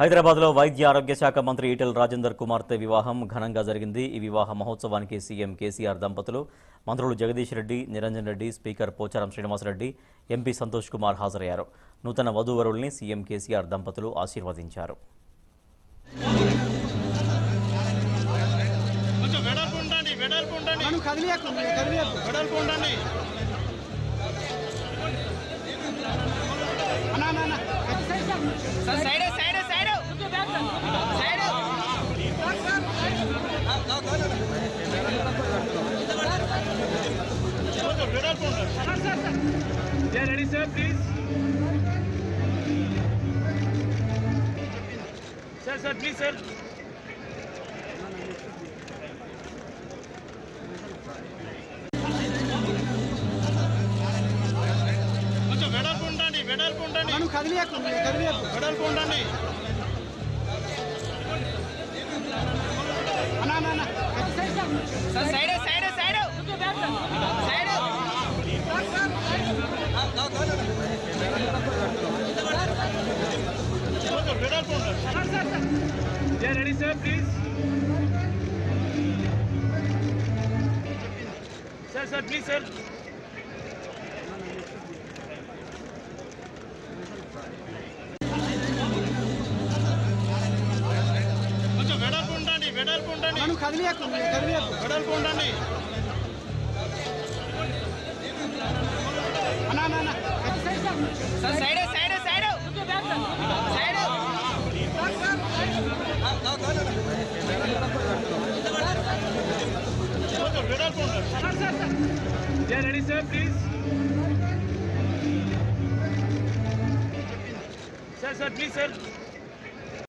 హైదరాబాద్లో వైద్య ఆరోగ్య శాఖ మంత్రి ఈటెల రాజేందర్ కుమార్తె వివాహం ఘనంగా జరిగింది ఈ వివాహ మహోత్సవానికి సీఎం కేసీఆర్ దంపతులు మంత్రులు జగదీష్ రెడ్డి నిరంజన్ రెడ్డి స్పీకర్ పోచారం శ్రీనివాసరెడ్డి ఎంపీ సంతోష్ కుమార్ హాజరయ్యారు నూతన వధూవరుల్ని సీఎం కేసీఆర్ దంపతులు ఆశీర్వదించారు కొంచెం వెడల్పు ఉండండి వెడల్పు ఉండండి మనం కదిలియకు కదిలియకు వెడల్పు ఉండండి అన్నా అన్నా, అన్నా సైడ్ సైడ్ సైడ్ సైడ్ కొంచెం వెడల్పు ఉండండి ready sir please sir sir please sir కొంచెం వెడల్పు ఉండండి వెడల్పు ఉండండి మనం కదిలియకు కదిలియకు వెడల్పు ఉండండి అన్నా అన్నా, అన్నా సైడ్ సైడ్ సైడ్ సైడ్ కొంచెం వెడల్పు ఉండండి ready sir please sir sir please sir కొంచెం వెడల్పు ఉండండి వెడల్పు ఉండండి మనం కదిలియకు కదిలియకు వెడల్పు ఉండండి అన్నా అన్నా, అన్నా సైడ్ సైడ్ సైడ్ సైడ్ కొంచెం వెడల్పు ఉండండి ready sir please sir sir please sir